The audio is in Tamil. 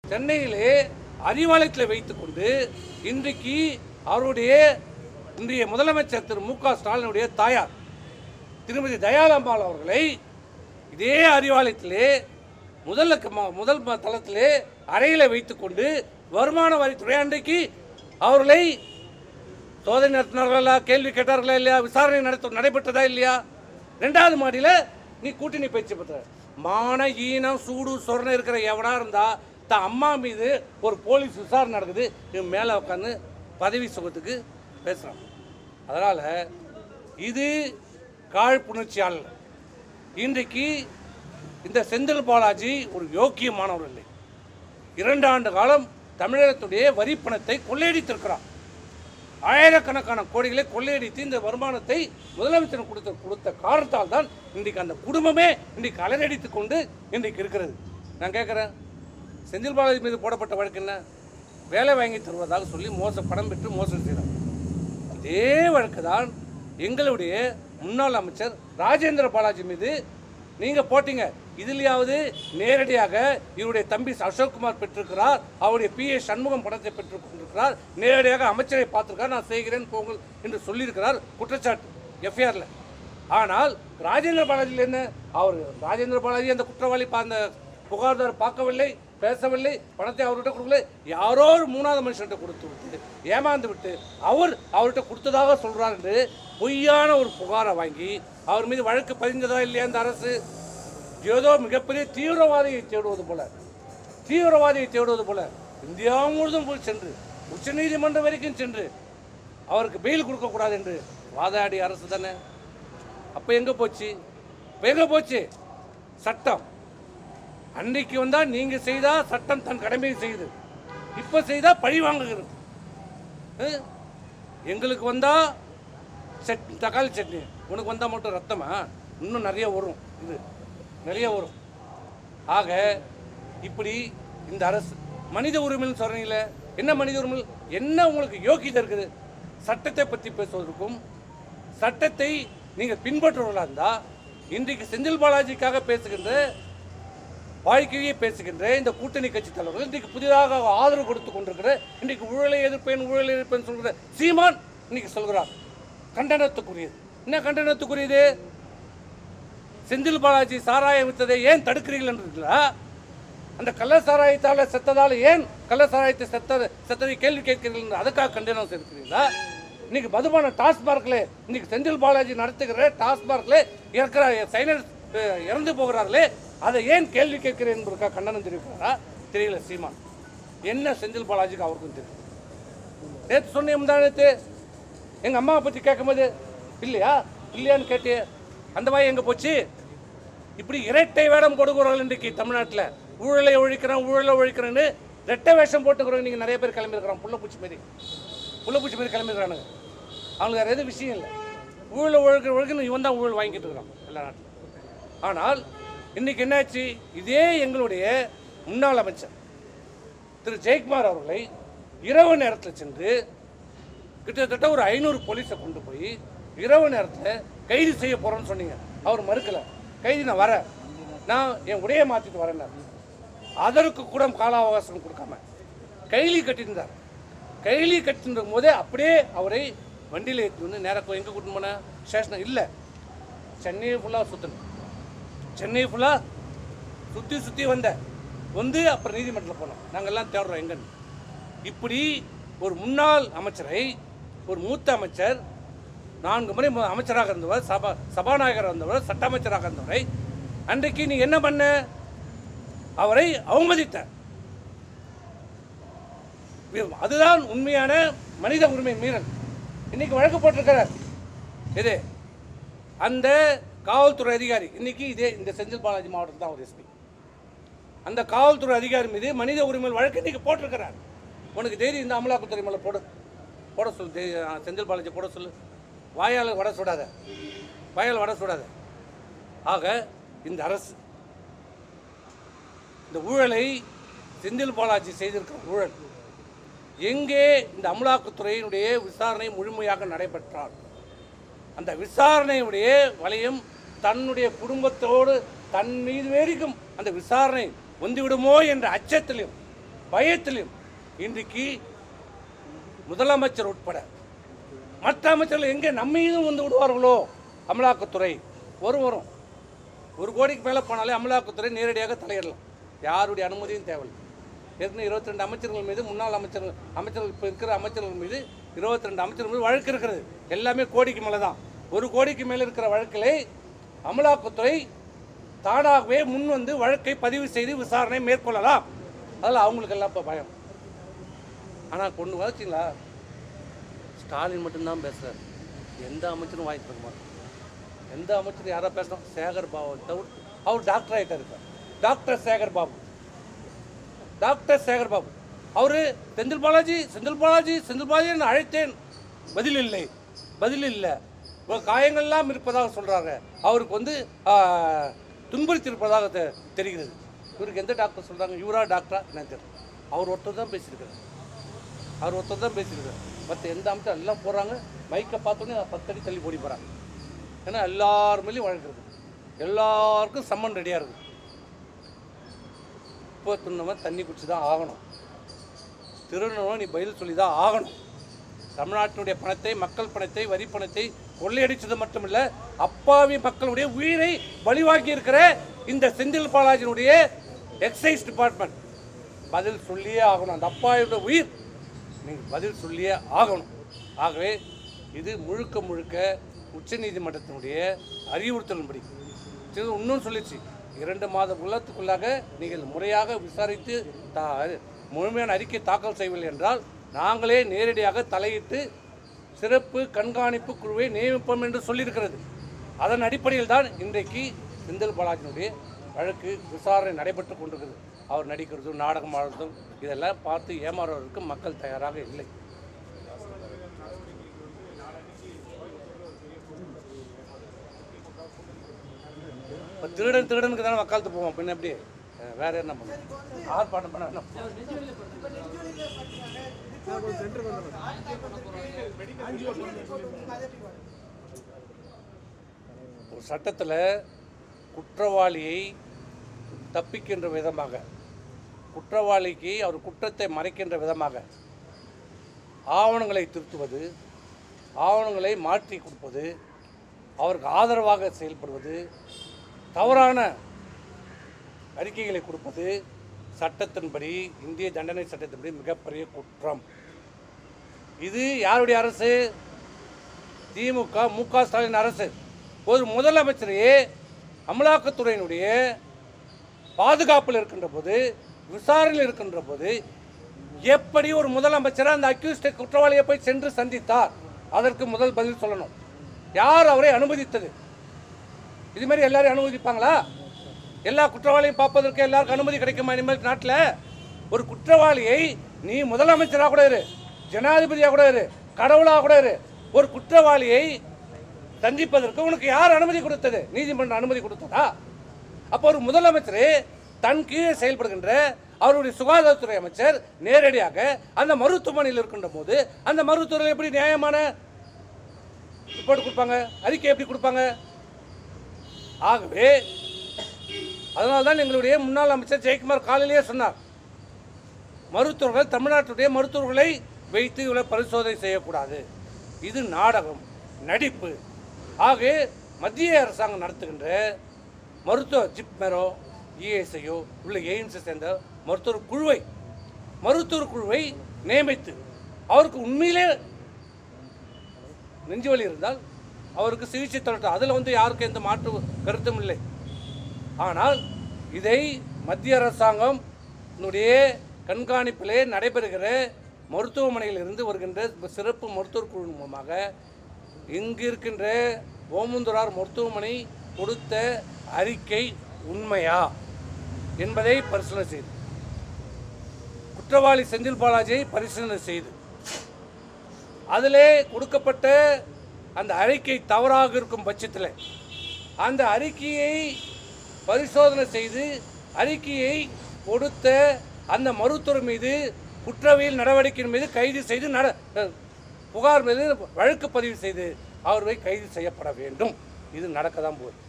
சென்னையிலே அறிவாலயத்தில் வைத்துக்கொண்டு இன்றைக்கு அவருடைய இன்றைய முதலமைச்சர் திரு மு க ஸ்டாலினுடைய தாயார் திருமதி தயாளம்மாள் அவர்களை இதே அறிவாலயத்திலே முதல் க- முதல் ம- தளத்திலே அறையில் வைத்துக்கொண்டு வருமான வரித்துறை அன்றைக்கு அவர்களை சோதனை நடத்தினார்களா கேள்வி கேட்டார்களா இல்லையா விசாரணை நடத்த நடைபெற்றதா இல்லையா ரெண்டாவது மாடியில் நீ கூட்டணி பேச்சு பெற்ற மான ஈனம் சூடு சொரணை இருக்கிற எவனா இருந்தா தான் அம்மா மீது ஒரு போலீஸ் விசாரணை நடக்குது இவன் மேலே உட்காந்து பதவி சுகத்துக்கு பேசுகிறான் அதனால் இது காழ்ப்புணர்ச்சி அல்ல இன்றைக்கு இந்த செந்தில் பாலாஜி ஒரு யோக்கியமானவர் இல்லை இரண்டு ஆண்டு காலம் தமிழகத்துடைய வரி பணத்தை கொள்ளையடித்திருக்கிறார் ஆயிரக்கணக்கான கோடிகளை கொள்ளையடித்து இந்த வருமானத்தை முதலமைச்சர் கொடுத்த கொடுத்த காரணத்தால் தான் இன்றைக்கு அந்த குடும்பமே இன்றைக்கு அலறடித்து கொண்டு இன்றைக்கு இருக்கிறது நான் கேட்குறேன் செந்தில் பாலாஜி மீது போடப்பட்ட வழக்கு என்ன வேலை வாங்கி தருவதாக சொல்லி மோச பணம் பெற்று மோசடி செய்தார் இதே வழக்கு தான் எங்களுடைய முன்னாள் அமைச்சர் ராஜேந்திர பாலாஜி மீது நீங்க போட்டீங்க இதுலயாவது நேரடியாக இவருடைய தம்பி அசோக்குமார் பெற்றிருக்கிறார் அவருடைய பி ஏ சண்முகம் பணத்தை பெற்றுக் கொண்டிருக்கிறார் நேரடியாக அமைச்சரை பார்த்திருக்கார் நான் செய்கிறேன் போங்கள் என்று சொல்லியிருக்கிறார் குற்றச்சாட்டு எஃப்ஐஆர்ல ஆனால் ராஜேந்திர பாலாஜியில் என்ன அவர் ராஜேந்திர பாலாஜி அந்த குற்றவாளி பா- அந்த புகார்தார் பார்க்கவில்லை பேசவில்லை பணத்தை அவர்கிட்ட கொடுக்கல யாரோ ஒரு மூணாவது மனுஷன்கிட்ட கொடுத்து விட்டு ஏமாந்து விட்டு அவர் அவர்கிட்ட கொடுத்ததாக சொல்றார் என்று பொய்யான ஒரு புகாரை வாங்கி அவர் மீது வழக்கு பதிந்ததா இல்லையா இந்த அரசு ஏதோ மிகப்பெரிய தீவிரவாதியை தேடுவது போல தீவிரவாதியை தேடுவது போல இந்தியா முழுதும் போய் சென்று உச்சநீதிமன்றம் வரைக்கும் சென்று அவருக்கு பெயில் கொடுக்கக்கூடாது என்று வாதாடிய அரசு தானே அப்போ எங்கே போச்சு இப்போ எங்கே போச்சு சட்டம் அன்னைக்கு வந்தா நீங்க செய்தா சட்டம் தன் கடமையை செய்யுது இப்ப செய்தா பழி வாங்குகிறது அஹ்? எங்களுக்கு வந்தா சட் தக்காளி சட்னி உனக்கு வந்தா மட்டும் ரத்தமா இன்னும் நிறைய வரும் இது நிறைய வரும் ஆக இப்படி இந்த அரசு மனித உரிமைன்னு சொல்றீங்களே என்ன மனித உரிமை என்ன உங்களுக்கு யோக்கியதை இருக்குது சட்டத்தை பற்றி பேசுவதற்கும் சட்டத்தை நீங்கள் பின்பற்றுவர்களாக இருந்தால் இன்றைக்கு செந்தில் பாலாஜிக்காக பேசுகின்ற வாழ்க்கையே பேசுகின்ற இந்த கூட்டணி கட்சி தலைவர்கள் இன்றைக்கு புதிதாக ஆதரவு கொடுத்து கொண்டிருக்கிற இன்றைக்கு ஊழலை எதிர்ப்பேன் ஊழலை எதிர்ப்பேன் சொல்கிற சீமான் இன்னைக்கு சொல்கிறார் கண்டனத்துக்குரியது என்ன கண்டனத்துக்குரியது செந்தில் பாலாஜி சாராயம் வித்ததை ஏன் தடுக்கிறீர்கள் என்றீர்களா அந்த கள்ள சாராயத்தால செத்ததால ஏன் கள்ள சாராயத்தை செத்த செத்ததை கேள்வி கேட்கிறீர்கள் என்று அதுக்காக கண்டனம் செய்திருக்கிறீங்களா இன்னைக்கு மதுபான டாஸ்மார்க்ல இன்னைக்கு செந்தில் பாலாஜி நடத்துகிற டாஸ்மார்க்ல இருக்கிற சைனர் அஹ், இறந்து போகிறார்களே அதை ஏன் கேள்வி கேட்கிறேன் என்பதற்காக கண்டனம் தெரிவிக்கிறாரா தெரியல சீமான் என்ன செந்தில் பாலாஜிக்கு அவருக்கும் தெரியும் நேற்று சொன்னேன் முந்தானத்து எங்கள் அம்மாவை பற்றி கேட்கும்போது இல்லையா இல்லையான்னு கேட்டியே அந்த வாய் எங்கே போச்சு இப்படி இரட்டை வேடம் கொடுக்குறவர்கள் இன்றைக்கு தமிழ்நாட்டில் ஊழலை ஒழிக்கிறோம் ஊழலை ஒழிக்கிறேன்னு ரெட்டை வேஷம் போட்டுக்கிறவங்க நீங்கள் நிறைய பேர் கிளம்பியிருக்கிறான் புள்ளப்பூச்சி மாரி புள்ளப்பூச்சி மாரி கிளம்பியிருக்கிறானுங்க அவங்களுக்கு வேறு எதுவும் விஷயம் இல்லை ஊழலை ஒழுக்க ஒழுக்கணும் இவன் தான் ஊழல் வாங்கிட்டு இருக்கிறான் எல்லா நாட்டிலும் ஆனால் இன்னைக்கு என்னாச்சு இதே எங்களுடைய முன்னாள் அமைச்சர் திரு ஜெயக்குமார் அவர்களை இரவு நேரத்தில் சென்று கிட்டத்தட்ட ஒரு ஐநூறு போலீஸை கொண்டு போய் இரவு நேரத்தில் கைது செய்ய போகிறோன்னு சொன்னீங்க அவர் மறுக்கலை கைது நான் வரேன் நான் என் உடையை மாற்றிட்டு வரேன் அதற்கு கூட கால அவகாசம் கொடுக்காம கைலி கட்டியிருந்தார் கைலி கட்டிருக்கும் போதே அப்படியே அவரை வண்டியில் ஏற்றி வந்து நேராக எங்கே கூட்டின்னு போனேன் ஸ்டேஷன் இல்லை சென்னையை ஃபுல்லாக சுற்றணும் சென்னை ஃபுல்லாக சுற்றி சுற்றி வந்தேன் வந்து அப்புறம் நீதிமன்றத்தில் போனோம் நாங்கள் எல்லாம் தேடுறோம் எங்கன்னு இப்படி ஒரு முன்னாள் அமைச்சரை ஒரு மூத்த அமைச்சர் நான்கு முறை மு- அமைச்சராக இருந்தவர் சபா சபாநாயகராக இருந்தவர் சட்ட அமைச்சராக இருந்தவரை அன்றைக்கு நீ என்ன பண்ண அவரை அவமதித்த வி- அதுதான் உண்மையான மனித உரிமை மீறல் இன்னைக்கு வழக்கு போட்டிருக்கிறார் இது அந்த காவல்துறை அதிகாரி இன்னைக்கு இதே இந்த செந்தில் பாலாஜி மாவட்டத்தில் தான் ஒரு எஸ்பி அந்த காவல்துறை அதிகாரி மீது மனித உரிமை வழக்கு இன்னைக்கு போட்டிருக்கிறார் உனக்கு தைரியம் இந்த அமலாக்கத்துறை மேலே போடு போட சொல்லு தை- ஆ, செந்தில் பாலாஜி போட சொல்லு வாயால் வட சுடாத வாயால் வட சுடாத ஆக இந்த அரசு இந்த ஊழலை செந்தில் பாலாஜி செய்திருக்கிற ஊழல் எங்கே இந்த அமலாக்கத்துறையினுடைய விசாரணை முழுமையாக நடைபெற்றால் அந்த விசாரணையுடைய வளையம் தன்னுடைய குடும்பத்தோடு தன் மீது வரைக்கும் அந்த விசாரணை வந்துவிடுமோ என்ற அச்சத்திலும் பயத்திலும் இன்றைக்கு முதலமைச்சர் உட்பட மற்ற அமைச்சர்கள் எங்கே நம்ம மீதும் வந்து விடுவார்களோ அமலாக்கத்துறை ஒரு வரும் ஒரு கோடிக்கு மேலே போனாலே அமலாக்கத்துறை நேரடியாக தலையிடலாம் யாருடைய அனுமதியும் தேவையில்லை ஏற்கனவே இருபத்தி ரெண்டு அமைச்சர்கள் மீது முன்னாள் அமைச்சர்கள் அமைச்சர்கள் இப்போ இருக்கிற அமைச்சர்கள் மீது இருபத்தி ரெண்டு அமைச்சர்கள் மீது வழக்கு இருக்கிறது எல்லாமே கோடிக்கு மேலே தான் ஒரு கோடிக்கு மேலே இருக்கிற வழக்கிலே அமலாக்கத்துறை தானாகவே முன் வந்து வழக்கை பதிவு செய்து விசாரணை மேற்கொள்ளலாம் அதில் அவங்களுக்கெல்லாம் இப்போ பயம் ஆனால் கொண்டு வச்சுங்களா ஸ்டாலின் மட்டும்தான் பேசுகிறார் எந்த அமைச்சரும் வாய்ப்பு இருக்க மாட்டார் எந்த அமைச்சரும் யாரா பேசணும் சேகர் பாபு தவிர்த்து அவர் டாக்டர் ஆகிட்டார் இப்போ டாக்டர் சேகர் பாபு டாக்டர் சேகர் பாபு அவர் செந்தில் பாலாஜி செந்தில் பாலாஜி செந்தில் பாலாஜி நான் அழைத்தேன் பதில் இல்லை பதில் இல்லை ஒரு காயங்கள்லாம் இருப்பதாக சொல்கிறாங்க அவருக்கு வந்து ஆ, துன்புறுத்தி இருப்பதாக தெ- தெரிகிறது இவருக்கு எந்த டாக்டர் சொல்கிறாங்க இவரா டாக்டரா எனக்கு தெரியல அவர் ஒருத்தர் தான் பேசியிருக்காரு அவர் ஒருத்தர் தான் பேசியிருக்காரு மற்ற எந்த அமைச்சர் எல்லாம் போகிறாங்க மைக்கை பார்த்தோன்னே பத்தடி தள்ளி ஓடி போகிறாங்க ஏன்னா எல்லார் மேலேயும் வழக்குறது எல்லாருக்கும் சம்மன் ரெடியாக இருக்குது இப்போ துண்ணவன் தண்ணி குடிச்சு தான் ஆகணும் திருநவன் நீ பதில் சொல்லி தான் ஆகணும் தமிழ்நாட்டினுடைய பணத்தை மக்கள் பணத்தை வரி பணத்தை கொள்ளையடிச்சது மட்டுமில்ல அப்பாவி மக்களுடைய உயிரை பலிவாக்கி இருக்கிற இந்த செந்தில் பாலாஜியினுடைய எக்ஸைஸ் டிபார்ட்மெண்ட் பதில் சொல்லியே ஆகணும் அந்த அப்பாவியோட உயிர் நீங்கள் பதில் சொல்லியே ஆகணும் ஆகவே இது முழுக்க முழுக்க உச்சநீதிமன்றத்தினுடைய அறிவுறுத்தலின்படி இது இன்னும் சொல்லிச்சு இரண்டு மாத உள்ளத்துக்குள்ளாக நீங்கள் முறையாக விசாரித்து தா முழுமையான அறிக்கை தாக்கல் செய்யவில்லை என்றால் நாங்களே நேரடியாக தலையிட்டு சிறப்பு கண்காணிப்பு குழுவை நியமிப்போம் என்று சொல்லியிருக்கிறது அதன் அடிப்படையில் தான் இன்றைக்கு செந்தில் பாலாஜினுடைய வழக்கு விசாரணை நடைபெற்று கொண்டிருக்கிறது அவர் நடிக்கிறதும் நாடகம் ஆடுறதும் இதெல்லாம் பார்த்து ஏமாறுவதற்கு மக்கள் தயாராக இல்லை இப்போ திருடன் திருடனுக்கு தானே வக்காலத்து போவோம் பின்ன எப்படி அஹ் வேற என்ன பண்ணுவோம் ஆர்ப்பாட்டம் பண்ண என்ன ஒரு சட்டத்தில் குற்றவாளியை தப்பிக்கின்ற விதமாக குற்றவாளிக்கு அவர் குற்றத்தை மறைக்கின்ற விதமாக ஆவணங்களை திருத்துவது ஆவணங்களை மாற்றி கொடுப்பது அவருக்கு ஆதரவாக செயல்படுவது தவறான அறிக்கைகளை கொடுப்பது சட்டத்தின்படி இந்திய தண்டனை சட்டத்தின்படி மிகப்பெரிய குற்றம் இது யாருடைய அரசு திமுக மு க ஸ்டாலின் அரசு ஒரு முதலமைச்சரையே அமலாக்கத்துறையினுடைய பாதுகாப்பில் இருக்கின்ற போது விசாரணையில் இருக்கின்ற போது எப்படி ஒரு முதலமைச்சர் அந்த அக்யூஸ்ட் குற்றவாளியை போய் சென்று சந்தித்தார் அதற்கு முதல் பதில் சொல்லணும் யார் அவரை அனுமதித்தது இது மாதிரி எல்லாரும் அனுமதிப்பாங்களா எல்லா குற்றவாளியும் பார்ப்பதற்கு எல்லாருக்கும் அனுமதி கிடைக்குமா இனிமேல் நாட்டில் ஒரு குற்றவாளியை நீ முதலமைச்சராக கூட இரு ஜனாதிபதியாக கூட இரு கடவுளாக கூட இரு ஒரு குற்றவாளியை சந்திப்பதற்கு உனக்கு யார் அனுமதி கொடுத்தது நீதிமன்றம் அனுமதி கொடுத்ததா அப்போ ஒரு முதலமைச்சர் தன் கீழே செயல்படுகின்ற அவருடைய சுகாதாரத்துறை அமைச்சர் நேரடியாக அந்த மருத்துவமனையில் இருக்கின்ற போது அந்த மருத்துவர்கள் எப்படி நியாயமான ரிப்போர்ட் கொடுப்பாங்க அறிக்கை எப்படி கொடுப்பாங்க ஆகவே அதனால தான் எங்களுடைய முன்னாள் அமைச்சர் ஜெயக்குமார் காலையிலேயே சொன்னார் மருத்துவர்கள் தமிழ்நாட்டுடைய மருத்துவர்களை வைத்து இவ்வளவு பரிசோதனை செய்யக்கூடாது இது நாடகம் நடிப்பு ஆக மத்திய அரசாங்கம் நடத்துகின்ற மருத்துவ ஜிப்மரோ இஎஸ்ஐயோ உள்ள எய்ம்ஸை சேர்ந்த மருத்துவர் குழுவை மருத்துவர் குழுவை நியமித்து அவருக்கு உண்மையிலே நெஞ்சுவலி இருந்தால் அவருக்கு சிகிச்சை தரட்டும் அதில் வந்து யாருக்கும் எந்த மாற்று கருத்தும் இல்லை ஆனால் இதை மத்திய அரசாங்கம் னுடைய கண்காணிப்பிலே நடைபெறுகிற மருத்துவமனையில் இருந்து வருகின்ற சிறப்பு மருத்துவர் குழு மூலமாக இங்கு இருக்கின்ற ஓமுந்துரார் மருத்துவமனை கொடுத்த அறிக்கை உண்மையா என்பதை பரிசீலனை செய்து குற்றவாளி செந்தில் பாலாஜியை பரிசீலனை செய்து அதிலே கொடுக்கப்பட்ட அந்த அறிக்கை தவறாக இருக்கும் பட்சத்தில் அந்த அறிக்கையை பரிசோதனை செய்து அறிக்கையை கொடுத்த அந்த மருத்துவர் மீது குற்றவியல் நடவடிக்கையின் மீது கைது செய்து நட புகார் மீது வழக்கு பதிவு செய்து அவர்களை கைது செய்யப்பட வேண்டும் இது நடக்க தான் போகுது